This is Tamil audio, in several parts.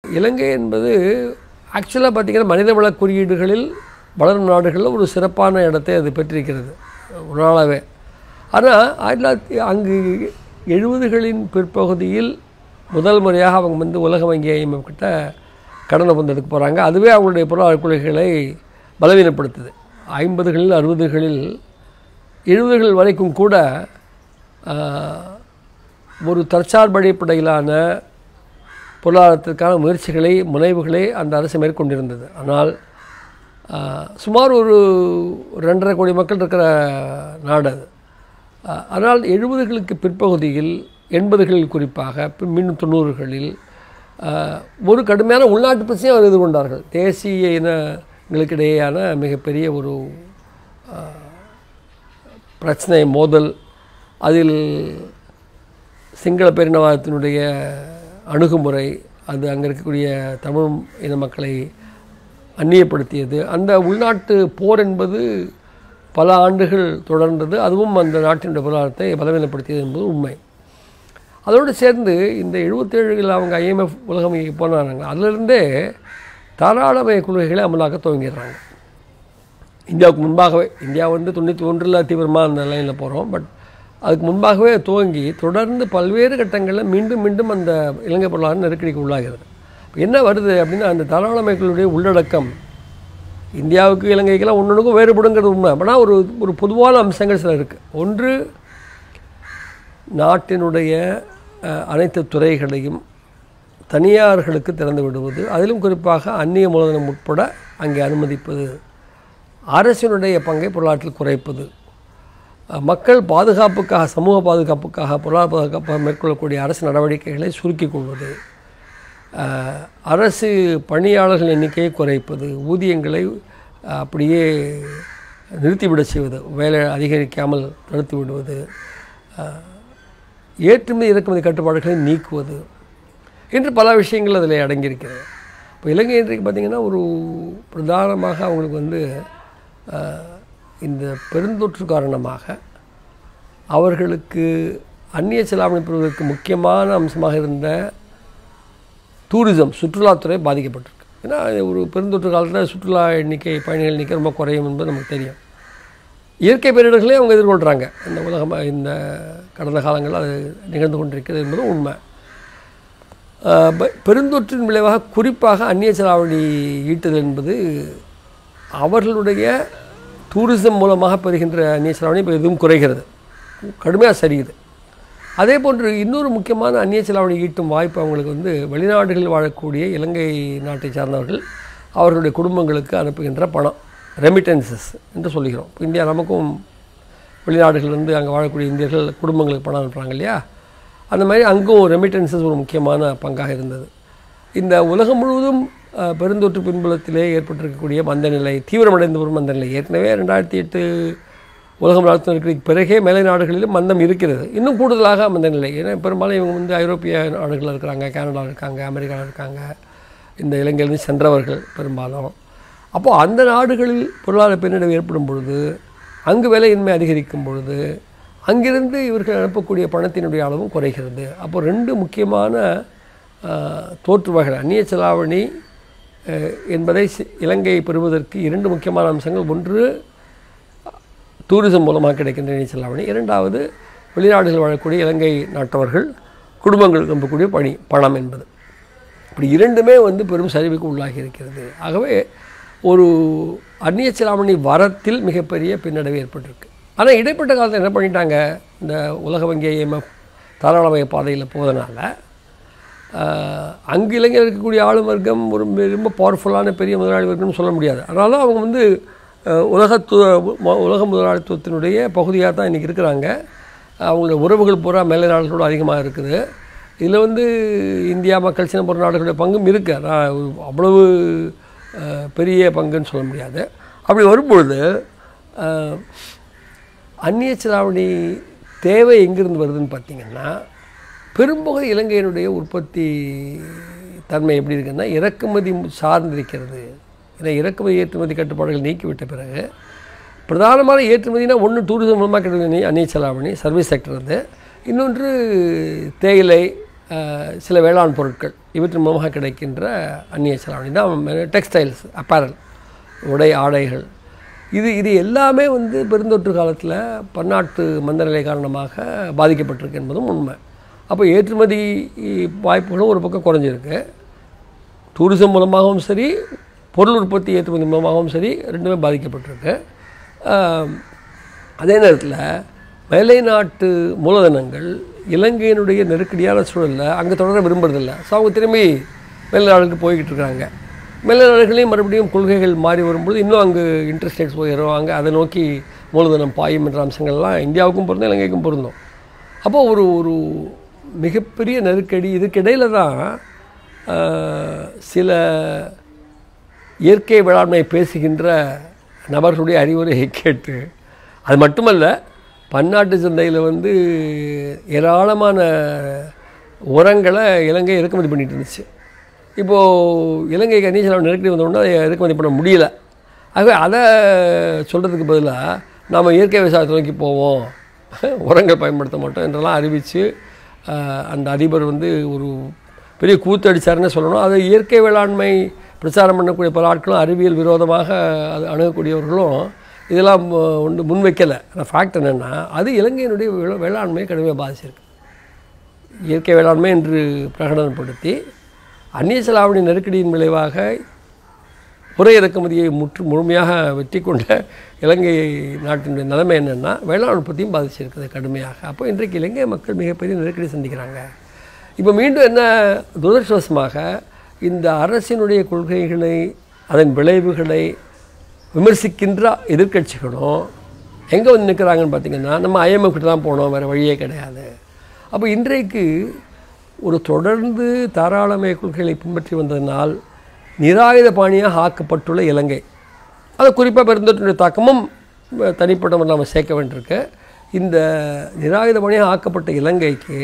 இலங்கை என்பது ஆக்சுவலாக பார்த்திங்கன்னா மனிதவள குறியீடுகளில் வளரும் நாடுகளில் ஒரு சிறப்பான இடத்தை அது பெற்றிருக்கிறது ஒரு நாளாகவே ஆனால் ஆயிரத்தி தொள்ளாயிரத்தி அங்கு எழுபதுகளின் பிற்பகுதியில் முதல் முறையாக அவங்க வந்து உலக வங்கி IMF கிட்ட கடன் ஒப்பந்தம் எடுக்க போகிறாங்க அதுவே அவங்களுடைய பொருளாதார கொள்கைகளை பலவீனப்படுத்துது ஐம்பதுகளில் அறுபதுகளில் எழுபதுகள் வரைக்கும் கூட ஆஹ், ஒரு தற்சார்பு அடிப்படையிலான பொருளாதாரத்திற்கான முயற்சிகளை முனைவுகளை அந்த அரசு மேற்கொண்டிருந்தது ஆனால் ஆஹ், சுமார் ஒரு ரெண்டரை கோடி மக்கள் இருக்கிற நாடு அது ஆஹ், ஆனால் எழுபதுகளுக்கு பிற்பகுதியில் எண்பதுகளில் குறிப்பாக பின் மீண்டும் தொண்ணூறுகளில் ஆஹ், ஒரு கடுமையான உள்நாட்டு பிரச்சனையை அவர் எதிர்கொண்டார்கள் தேசிய இனங்களுக்கிடையேயான மிகப்பெரிய ஒரு பிரச்சனை மோதல் அதில் சிங்கள பேரினவாதத்தினுடைய அணுகுமுறை அது அங்கே இருக்கக்கூடிய தமிழ் இன மக்களை அந்நியப்படுத்தியது அந்த உள்நாட்டு போர் என்பது பல ஆண்டுகள் தொடர்ந்தது அதுவும் அந்த நாட்டினுடைய பொருளாதாரத்தை பலவீனப்படுத்தியது என்பது உண்மை அதோடு சேர்ந்து இந்த எழுபத்தேழுகளில் அவங்க ஐஎம்எஃப் உலகம் போனாங்க அதிலிருந்தே தாராளமய கொள்கைகளை அமலாக்க துவங்கிடுறாங்க இந்தியாவுக்கு முன்பாகவே இந்தியா வந்து தொண்ணூற்றி ஒன்றில் தீவிரமாக அந்த லைனில் போகிறோம் பட் அதுக்கு முன்பாகவே துவங்கி தொடர்ந்து பல்வேறு கட்டங்களில் மீண்டும் மீண்டும் அந்த இலங்கை பொருளாதார நெருக்கடிக்கு உள்ளாகிறது இப்ப என்ன வருது அப்படின்னா அந்த தாராளமயங்களுடைய உள்ளடக்கம் இந்தியாவுக்கு இலங்கைக்கெல்லாம் ஒன்றொன்றுக்கும் வேறுபடுங்கிறது உண்மை ஆனால் ஒரு ஒரு பொதுவான அம்சங்கள் சில இருக்குது ஒன்று நாட்டினுடைய அஹ், அனைத்து துறைகளையும் தனியார்களுக்கு திறந்து விடுவது அதிலும் குறிப்பாக அந்நிய மூலதனம் உட்பட அங்கே அனுமதிப்பது அரசினுடைய பங்கை பொருளாதாரத்தில் குறைப்பது அஹ், மக்கள் பாதுகாப்புக்காக சமூக பாதுகாப்புக்காக பொருளாதார பாதுகாப்பாக மேற்கொள்ளக்கூடிய அரசு நடவடிக்கைகளை சுருக்கிக் கொள்வது அஹ், அரசு பணியாளர்கள் எண்ணிக்கையை குறைப்பது ஊதியங்களை அஹ், அப்படியே நிறுத்திவிட செய்வது வேலை அதிகரிக்காமல் தடுத்து விடுவது அஹ், ஏற்றுமதி இறக்குமதி கட்டுப்பாடுகளை நீக்குவது என்று பல விஷயங்கள் அதில் அடங்கியிருக்கிறது இப்போ இலங்கை இன்றைக்கு பார்த்திங்கன்னா ஒரு பிரதானமாக அவங்களுக்கு வந்து அஹ், இந்த பெருந்தொற்று காரணமாக அவர்களுக்கு அந்நிய செலாவணி பெறுவதற்கு முக்கியமான அம்சமாக இருந்த டூரிசம் சுற்றுலாத்துறை பாதிக்கப்பட்டிருக்கு ஏன்னா ஒரு பெருந்தொற்று காலத்தில் சுற்றுலா எண்ணிக்கை பயணிகள் எண்ணிக்கை ரொம்ப குறையும் என்பது நமக்கு தெரியும் இயற்கை பேரிடர்களையும் அவங்க எதிர்கொள்கிறாங்க இந்த உலகம் இந்த கடந்த காலங்களில் அது நிகழ்ந்து கொண்டிருக்கிறது என்பது உண்மை ஆஹ் ப- பெருந்தொற்றின் விளைவாக குறிப்பாக அந்நிய செலாவணி ஈட்டுதல் என்பது அவர்களுடைய டூரிசம் மூலமாக பெறுகின்ற அந்நிய செலாவணி இப்போ எதுவும் குறைகிறது கடுமையாக சரியுது அதே போன்று இன்னொரு முக்கியமான அந்நிய செலாவணி ஈட்டும் வாய்ப்பு அவங்களுக்கு வந்து வெளிநாடுகளில் வாழக்கூடிய இலங்கை நாட்டை சார்ந்தவர்கள் அவர்களுடைய குடும்பங்களுக்கு அனுப்புகின்ற பணம் ரெமிட்டன்சஸ் என்று சொல்லுகிறோம் இப்ப இந்தியா நமக்கும் வெளிநாடுகளிலிருந்து அங்கே வாழக்கூடிய இந்தியர்கள் குடும்பங்களுக்கு பணம் அனுப்புகிறாங்க இல்லையா அந்த மாதிரி அங்கும் ரெமிட்டன்சஸ் ஒரு முக்கியமான பங்காக இருந்தது இந்த உலகம் முழுவதும் அஹ், பெருந்தொற்று பின்புலத்திலே ஏற்பட்டிருக்கக்கூடிய மந்தநிலை தீவிரமடைந்து வரும் மந்தநிலை ஏற்கனவே ரெண்டாயிரத்தி எட்டு உலகம் நடத்த நெருக்கடிக்கு பிறகே மேலை நாடுகளிலும் மந்தம் இருக்கிறது இன்னும் கூடுதலாக மந்தநிலை ஏன்னா பெரும்பாலும் இவங்க வந்து ஐரோப்பிய நாடுகளில் இருக்கிறாங்க கனடா இருக்காங்க அமெரிக்காவில் இருக்காங்க இந்த இலங்கையிலிருந்து சென்றவர்கள் பெரும்பாலும் அப்போது அந்த நாடுகளில் பொருளாதார பின்னடைவு ஏற்படும் பொழுது அங்கு விலையின்மை அதிகரிக்கும் பொழுது அங்கிருந்து இவர்கள் அனுப்பக்கூடிய பணத்தினுடைய அளவும் குறைகிறது அப்போ ரெண்டு முக்கியமான ஆஹ், தோற்று வகைகள் அந்நிய செலாவணி அஹ், என்பதை சி- இலங்கை பெறுவதற்கு இரண்டு முக்கியமான அம்சங்கள் ஒன்று டூரிசம் மூலமாக கிடைக்கின்ற அந்நிய செலாவணி இரண்டாவது வெளிநாடுகள் வாழக்கூடிய இலங்கை நாட்டவர்கள் குடும்பங்களுக்கு அனுப்பக்கூடிய பணி பணம் என்பது இப்படி இரண்டுமே வந்து பெரும் சரிவுக்கு உள்ளாகி இருக்கிறது ஆகவே ஒரு அந்நிய செலாவணி வரத்தில் மிகப்பெரிய பின்னடைவு ஏற்பட்டிருக்கு ஆனால் இடைப்பட்ட காலத்தில் என்ன பண்ணிட்டாங்க இந்த உலக வங்கி ஐஎம்எஃப் தாராளமய பாதையில் போவதனால ஆஹ், அங்கு இலங்கையில் இருக்கக்கூடிய ஆளும் வர்க்கம் ஒரு மி- ரொம்ப பவர்ஃபுல்லான பெரிய முதலாளி வர்க்கம்னு சொல்ல முடியாது அதனால தான் அவங்க வந்து ஆஹ், உலகத்துவ ம- உலக முதலாளித்துவத்தினுடைய பகுதியாக தான் இன்றைக்கி இருக்கிறாங்க அவங்களுடைய உறவுகள் பூரா மேலை நாடுகளோடு அதிகமாக இருக்குது இதில் வந்து இந்தியா மக்கள் சின்ன பொருள் நாடுகளுடைய பங்கும் இருக்குது ஆனால் ஒரு அவ்வளவு ஆஹ், பெரிய பங்குன்னு சொல்ல முடியாது அப்படி வரும்பொழுது ஆஹ், அந்நிய செலாவணி தேவை எங்கிருந்து வருதுன்னு பார்த்தீங்கன்னா பெரும்பகுதி இலங்கையினுடைய உற்பத்தி தன்மை எப்படி இருக்குன்னா இறக்குமதி சார்ந்திருக்கிறது ஏன்னா இறக்குமதி ஏற்றுமதி கட்டுப்பாடுகள் நீக்கிவிட்ட பிறகு பிரதானமான ஏற்றுமதினா ஒன்று டூரிசம் மூலமாக கிடைக்கிற அந்நிய செலாவணி சர்வீஸ் செக்டர் அது இன்னொன்று தேயிலை அஹ், சில வேளாண் பொருட்கள் இவற்றின் மூலமாக கிடைக்கின்ற அந்நிய செலாவணி தான் டெக்ஸ்டைல்ஸ் அப்பேரல் உடை ஆடைகள் இது இது எல்லாமே வந்து பெருந்தொற்று காலத்தில் பன்னாட்டு மந்தநிலை காரணமாக பாதிக்கப்பட்டிருக்கு என்பதும் உண்மை அப்போ ஏற்றுமதி வாய்ப்புகளும் ஒரு பக்கம் குறைஞ்சிருக்கு டூரிசம் மூலமாகவும் சரி பொருள் உற்பத்தி ஏற்றுமதி மூலமாகவும் சரி ரெண்டுமே பாதிக்கப்பட்டிருக்கு ஆம், அதே நேரத்தில் மேலை நாட்டு மூலதனங்கள் இலங்கையினுடைய நெருக்கடியான சூழலில் அங்கே தொடர விரும்புறதில்ல ஸோ அவங்க திரும்பி மேலை நாடுகளுக்கு போய்கிட்டு இருக்காங்க மேலை நாடுகளையும் மறுபடியும் கொள்கைகள் மாறி வரும்போது இன்னும் அங்கு இன்ட்ரெஸ்ட் ரேட்ஸ் போயிடுவாங்க அதை நோக்கி மூலதனம் பாயும் என்ற அம்சங்கள்லாம் இந்தியாவுக்கும் பொருந்தும் இலங்கைக்கும் பொருந்தும் அப்போ ஒரு ஒரு மிகப்பெரிய நெருக்கடி இதுக்கிடையில் தான் ஆஹ், சில இயற்கை வேளாண்மை பேசுகின்ற நபர்களுடைய அறிவுரையை கேட்டு அது மட்டுமல்ல பன்னாட்டு சந்தையில் வந்து ஏராளமான உரங்களை இலங்கை இறக்குமதி பண்ணிட்டு இருந்துச்சு இப்போது இலங்கைக்கு அந்நிய செலவு நெருக்கடி வந்தோடனே அதை இறக்குமதி பண்ண முடியல ஆகவே அதை சொல்கிறதுக்கு பதிலாக நாம் இயற்கை விவசாயத்தை நோக்கி போவோம் உரங்கள் பயன்படுத்த மாட்டோம் என்றெல்லாம் அறிவித்து அந்த அதிபர் வந்து ஒரு பெரிய கூத்தடிச்சாருன்னு சொல்லணும் அது இயற்கை வேளாண்மை பிரச்சாரம் பண்ணக்கூடிய பல ஆட்களும் அறிவியல் விரோதமாக அது அணுகக்கூடியவர்களும் இதெல்லாம் அஹ், ஒன்று முன்வைக்கலை ஆனால் ஃபேக்ட் என்னென்னா அது இலங்கையினுடைய வேளா- வேளாண்மையை கடுமையாக பாதிச்சிருக்கு இயற்கை வேளாண்மை என்று பிரகடனப்படுத்தி அந்நிய செலாவணி நெருக்கடியின் விளைவாக புற இறக்குமதியை முற்று முழுமையாக வெற்றி கொண்ட இலங்கை நாட்டினுடைய நிலைமை என்னென்னா வேளாண் உற்பத்தியும் பாதிச்சிருக்குது கடுமையாக அப்போ இன்றைக்கு இலங்கை மக்கள் மிகப்பெரிய நெருக்கடி சந்திக்கிறாங்க இப்போ மீண்டும் என்ன துரதிருஷ்டவசமாக இந்த அரசினுடைய கொள்கைகளை அதன் விளைவுகளை விமர்சிக்கின்ற எதிர்க்கட்சிகளும் எங்கே வந்து நிற்கிறாங்கன்னு பார்த்தீங்கன்னா நம்ம IMF கிட்ட தான் போனோம் வேறு வழியே கிடையாது அப்போ இன்றைக்கு ஒரு தொடர்ந்து தாராளமய கொள்கைகளை பின்பற்றி வந்ததனால் நிராயுத பாணியாக ஆக்கப்பட்டுள்ள இலங்கை அது குறிப்பாக பெருந்தொற்றுடைய தாக்கமும் அஹ், தனிப்பட்ட முறையில் நம்ம சேர்க்க வேண்டியிருக்கு இந்த நிராயுத பாணியாக ஆக்கப்பட்ட இலங்கைக்கு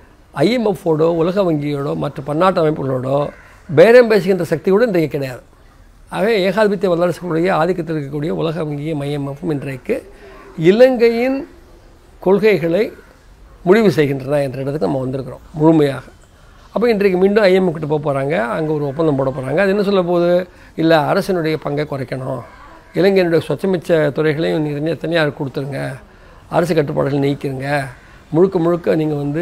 ஐஎம்எஃபோடோ உலக வங்கியோடோ மற்ற பன்னாட்டு அமைப்புகளோடோ பேரம் பேசுகின்ற சக்தி கூட இன்றைக்கு கிடையாது ஆகவே ஏகாதிபத்திய வல்லரசுகளுடைய ஆதிக்கத்தில் இருக்கக்கூடிய உலக வங்கியும் ஐஎம்எஃப்பும் இன்றைக்கு இலங்கையின் கொள்கைகளை முடிவு செய்கின்றன என்ற இடத்துக்கு நம்ம வந்திருக்கிறோம் முழுமையாக அப்போ இன்றைக்கு மீண்டும் ஐஎம்எஃப் கிட்ட போக போகிறாங்க அங்கே ஒரு ஒப்பந்தம் போட போகிறாங்க அது என்ன சொல்ல போகுது இல்லை அரசினுடைய பங்கை குறைக்கணும் இலங்கையினுடைய சொச்சமிச்ச துறைகளையும் நீங்கள் தனியார் கொடுத்துருங்க அரசு கட்டுப்பாடுகள் நீக்கிருங்க முழுக்க முழுக்க நீங்கள் வந்து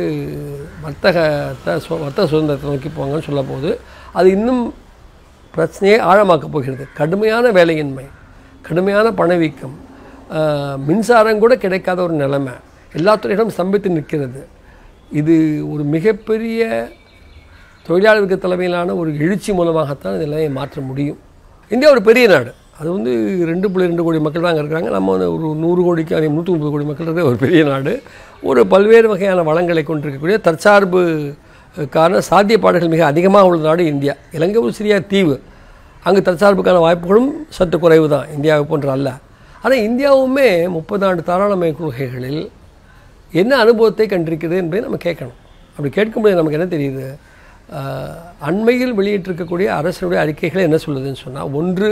வர்த்தகத்தை சு- வர்த்தக சுதந்திரத்தை நோக்கி போங்கன்னு சொல்ல போகுது அது இன்னும் பிரச்சனையை ஆழமாக்கப் போகிறது கடுமையான வேலையின்மை கடுமையான பணவீக்கம் ஆஹ், மின்சாரம் கூட கிடைக்காத ஒரு நிலைமை எல்லா துறையிலும் ஸ்தம்பித்து நிற்கிறது இது ஒரு மிகப்பெரிய தொழிலாளருக்கு தலைமையிலான ஒரு எழுச்சி மூலமாகத்தான் இதெல்லாம் மாற்ற முடியும் இந்தியா ஒரு பெரிய நாடு அது வந்து ரெண்டு புள்ளி ரெண்டு கோடி மக்கள் தான் அங்கே இருக்காங்க நம்ம வந்து ஒரு நூறு கோடிக்கு அதே நூற்றி முப்பது கோடி மக்கள் இருக்கிற ஒரு பெரிய நாடு ஒரு பல்வேறு வகையான வளங்களை கொண்டிருக்கக்கூடிய தற்சார்புக்கான சாத்தியப்பாடுகள் மிக அதிகமாக உள்ள நாடு இந்தியா இலங்கை ஒரு சிறிய தீவு அங்கு தற்சார்புக்கான வாய்ப்புகளும் சற்று குறைவு தான் இந்தியாவை போன்ற அல்ல ஆனால் இந்தியாவுமே முப்பது ஆண்டு தாராளமய கொள்கைகளில் என்ன அனுபவத்தை கண்டிருக்கிறது என்பதை நம்ம கேட்கணும் அப்படி கேட்கும்போது நமக்கு என்ன தெரியுது ஆஹ், அண்மையில் வெளியிட்டிருக்கக்கூடிய அரசுடைய அறிக்கைகள் என்ன சொல்லுதுன்னு சொன்னால் ஒன்று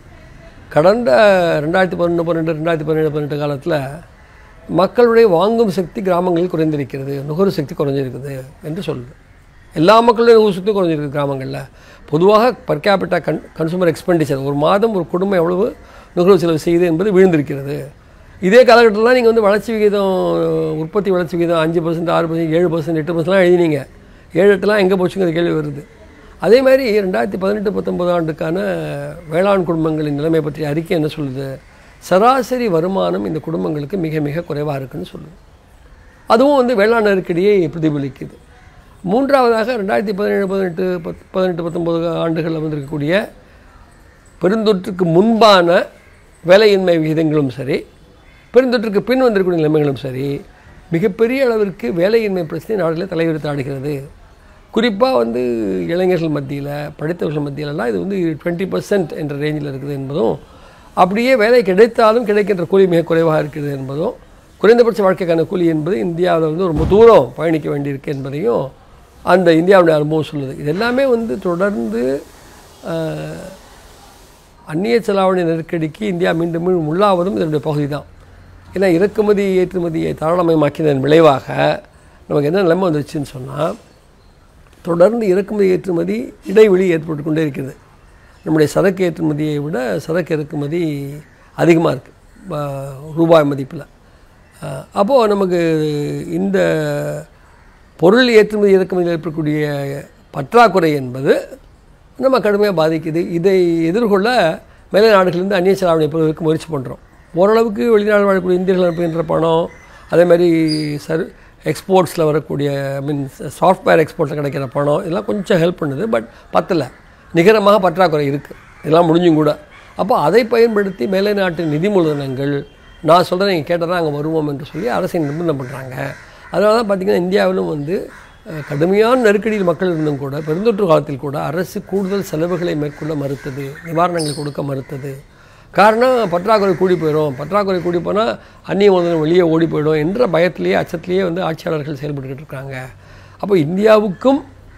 கடந்த ரெண்டாயிரத்தி பதினொன்று பன்னெண்டு ரெண்டாயிரத்தி பதினேழு பதினெட்டு காலத்தில் மக்களுடைய வாங்கும் சக்தி கிராமங்களில் குறைந்திருக்கிறது நுகர்வு சக்தி குறைஞ்சிருக்குது என்று சொல்லுது எல்லா மக்களுடைய நுகர்வு சக்தி குறைஞ்சிருக்கு கிராமங்களில் பொதுவாக per capita கன் கன்சூமர் எக்ஸ்பெண்டிச்சர் ஒரு மாதம் ஒரு குடும்பம் எவ்வளவு நுகர்வு செலவு செய்யுது என்பது விழுந்திருக்கிறது இதே காலகட்டத்தில் நீங்கள் வந்து வளர்ச்சி விகிதம் உற்பத்தி வளர்ச்சி விகிதம் அஞ்சு பர்சன்ட் ஆறு பர்சன்ட் ஏழு பர்சன்ட் எட்டு பர்சன்ட்லாம் எழுதினீங்க ஏழு எட்டுலாம் எங்கே போச்சுங்கிற கேள்வி வருது அதே மாதிரி ரெண்டாயிரத்தி பதினெட்டு பத்தொன்பது ஆண்டுக்கான வேளாண் குடும்பங்களின் நிலைமை பற்றி அறிக்கை என்ன சொல்லுது சராசரி வருமானம் இந்த குடும்பங்களுக்கு மிக மிக குறைவாக இருக்குன்னு சொல்லுது அதுவும் வந்து வேளாண் நெருக்கடியை பிரதிபலிக்குது மூன்றாவதாக ரெண்டாயிரத்தி பதினேழு பதினெட்டு பத் பதினெட்டு பத்தொன்பது ஆண்டுகளில் வந்திருக்கக்கூடிய பெருந்தொற்றுக்கு முன்பான வேலையின்மை விகிதங்களும் சரி பெருந்தொற்றுக்கு பின் வந்திருக்கக்கூடிய நிலைமைகளும் சரி மிகப்பெரிய அளவிற்கு வேலையின்மை பிரச்சனை நாடுகளில் தலைவிரித்து ஆடுகிறது குறிப்பாக வந்து இளைஞர்கள் மத்தியில் படித்தவர்கள் மத்தியிலலாம் இது வந்து டுவெண்ட்டி பர்சன்ட் என்ற ரேஞ்சில் இருக்குது என்பதும் அப்படியே வேலை கிடைத்தாலும் கிடைக்கின்ற கூலி மிக குறைவாக இருக்கிறது என்பதும் குறைந்தபட்ச வாழ்க்கைக்கான கூலி என்பது இந்தியாவில் வந்து ரொம்ப தூரம் பயணிக்க வேண்டியிருக்கு என்பதையும் அந்த இந்தியாவுடைய அனுபவம் சொல்லுது இது எல்லாமே வந்து தொடர்ந்து ஆஹ், அந்நிய செலாவணி நெருக்கடிக்கு இந்தியா மீண்டும் மீண்டும் உள்ளாவதும் இதனுடைய பகுதி தான் ஏன்னா இறக்குமதி ஏற்றுமதியை தாராளமயமாக்கியதன் விளைவாக நமக்கு என்ன நிலைமை வந்துச்சுன்னு சொன்னால் தொடர்ந்து இறக்குமதி ஏற்றுமதி இடைவெளி ஏற்பட்டு கொண்டே இருக்கிறது நம்முடைய சரக்கு ஏற்றுமதியை விட சரக்கு இறக்குமதி அதிகமாக இருக்குது ரூபாய் மதிப்பில் அப்போது நமக்கு இந்த பொருள் ஏற்றுமதி இறக்குமதியில் ஏற்படக்கூடிய பற்றாக்குறை என்பது நம்ம கடுமையாக பாதிக்குது இதை எதிர்கொள்ள மேலை நாடுகளிலிருந்து அந்நிய செலாவணி பெறுவதற்கு முயற்சி பண்ணுறோம் ஓரளவுக்கு வெளிநாடு வாழக்கூடிய இந்தியர்கள் அனுப்புகின்ற பணம் அதே மாதிரி சர் எக்ஸ்போர்ட்ஸில் வரக்கூடிய மீன் சாஃப்ட்வேர் எக்ஸ்போர்ட்ஸில் கிடைக்கிற பணம் இதெல்லாம் கொஞ்சம் ஹெல்ப் பண்ணுது பட் பத்தலை நிகரமாக பற்றாக்குறை இருக்குது இதெல்லாம் முடிஞ்சும் கூட அப்போ அதை பயன்படுத்தி மேலை நாட்டு நிதி மூலதனங்கள் நான் சொல்கிறேன் நீங்கள் கேட்டால் அங்கே வருவோம் என்று சொல்லி அரசை நிர்பந்தம் பண்ணுறாங்க அதனால தான் பார்த்திங்கன்னா இந்தியாவிலும் வந்து அஹ், கடுமையான நெருக்கடியில் மக்கள் இருந்தும் கூட பெருந்தொற்று காலத்தில் கூட அரசு கூடுதல் செலவுகளை மேற்கொள்ள மறுத்தது நிவாரணங்கள் கொடுக்க மறுத்தது காரணம் பற்றாக்குறை கூடி போயிடும் பற்றாக்குறை கூடி போனால் அந்நிய மூலதனம் வெளியே ஓடி போயிடும் என்ற பயத்திலேயே அச்சத்திலேயே வந்து ஆட்சியாளர்கள் செயல்பட்டுக்கிட்டு இருக்காங்க அப்போ இந்தியாவுக்கும்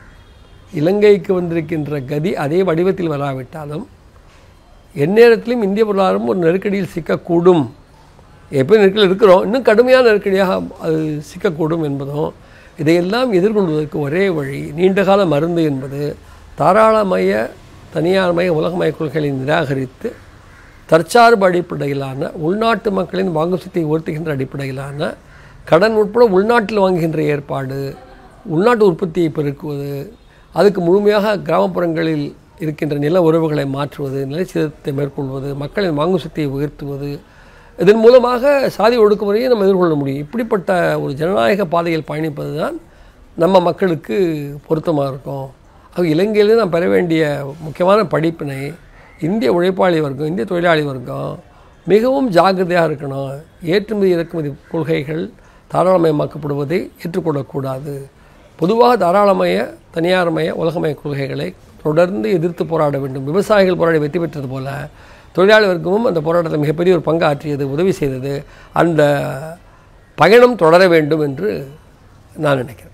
இலங்கைக்கு வந்திருக்கின்ற கதி அதே வடிவத்தில் வராவிட்டாலும் எந்நேரத்திலும் இந்திய பொருளாதாரம் ஒரு நெருக்கடியில் சிக்கக்கூடும் எப்போ நெருக்கடியில் இருக்கிறோம் இன்னும் கடுமையான நெருக்கடியாக அது சிக்கக்கூடும் என்பதும் இதையெல்லாம் எதிர்கொள்வதற்கு ஒரே வழி நீண்டகால மருந்து என்பது தாராளமய தனியார்மய உலகமய கொள்கைகளை நிராகரித்து தற்சார்பு அடிப்படையிலான உள்நாட்டு மக்களின் வாங்கும் சக்தியை உயர்த்துகின்ற அடிப்படையிலான கடன் உட்பட உள்நாட்டில் வாங்குகின்ற ஏற்பாடு உள்நாட்டு உற்பத்தியை பெருக்குவது அதுக்கு முழுமையாக கிராமப்புறங்களில் இருக்கின்ற நில உறவுகளை மாற்றுவது நிலச்சீர்த்தை மேற்கொள்வது மக்களின் வாங்கும் சக்தியை உயர்த்துவது இதன் மூலமாக சாதி ஒடுக்குமுறையை நம்ம எதிர்கொள்ள முடியும் இப்படிப்பட்ட ஒரு ஜனநாயக பாதையில் பயணிப்பது தான் நம்ம மக்களுக்கு பொருத்தமாக இருக்கும் அது இலங்கையிலே நாம் பெற வேண்டிய முக்கியமான படிப்பினை இந்திய உழைப்பாளி வர்க்கம் இந்திய தொழிலாளி வர்க்கம் மிகவும் ஜாக்கிரதையாக இருக்கணும் ஏற்றுமதி இறக்குமதி கொள்கைகள் தாராளமயமாக்கப்படுவதை ஏற்றுக்கொள்ளக்கூடாது பொதுவாக தாராளமய தனியார்மய உலகமய கொள்கைகளை தொடர்ந்து எதிர்த்து போராட வேண்டும் விவசாயிகள் போராடி வெற்றி பெற்றது போல தொழிலாளி வர்க்கமும் அந்த போராட்டத்தில் மிகப்பெரிய ஒரு பங்கு ஆற்றியது உதவி செய்தது அந்த பயணம் தொடர வேண்டும் என்று நான் நினைக்கிறேன்